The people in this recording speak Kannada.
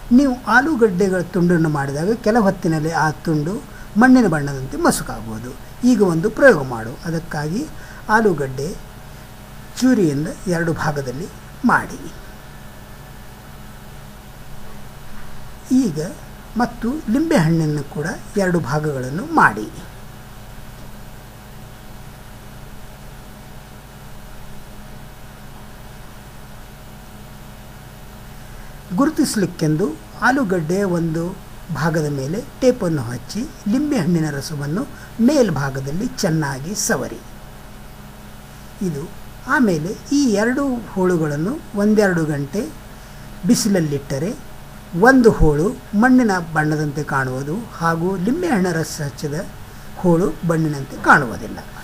ನೀವು ಆಲೂಗಡ್ಡೆಗಳ ತುಂಡನ್ನು ಮಾಡಿದಾಗ ಕೆಲ ಹೊತ್ತಿನಲ್ಲಿ ಆ ತುಂಡು ಮಣ್ಣಿನ ಬಣ್ಣದಂತೆ ಮಸುಕಾಗುವುದು ಈಗ ಒಂದು ಪ್ರಯೋಗ ಮಾಡು ಅದಕ್ಕಾಗಿ ಆಲೂಗಡ್ಡೆ ಚೂರಿಯಿಂದ ಎರಡು ಭಾಗದಲ್ಲಿ ಮಾಡಿ ಈಗ ಮತ್ತು ಲಿಂಬೆಹಣ್ಣನ್ನು ಕೂಡ ಎರಡು ಭಾಗಗಳನ್ನು ಮಾಡಿ ಗುರುತಿಸಲಿಕ್ಕೆಂದು ಆಲೂಗಡ್ಡೆಯ ಒಂದು ಭಾಗದ ಮೇಲೆ ಟೇಪನ್ನು ಹಚ್ಚಿ ಲಿಂಬೆಹಣ್ಣಿನ ರಸವನ್ನು ಮೇಲ್ಭಾಗದಲ್ಲಿ ಚೆನ್ನಾಗಿ ಸವರಿ ಇದು ಆಮೇಲೆ ಈ ಎರಡು ಹೋಳುಗಳನ್ನು ಒಂದೆರಡು ಗಂಟೆ ಬಿಸಿಲಲ್ಲಿಟ್ಟರೆ ಒಂದು ಹೋಳು ಮಣ್ಣಿನ ಬಣ್ಣದಂತೆ ಕಾಣುವುದು ಹಾಗೂ ಲಿಂಬೆಹಣ್ಣ ರಸ ಹಚ್ಚಿದ ಹೋಳು ಬಣ್ಣಿನಂತೆ ಕಾಣುವುದಿಲ್ಲ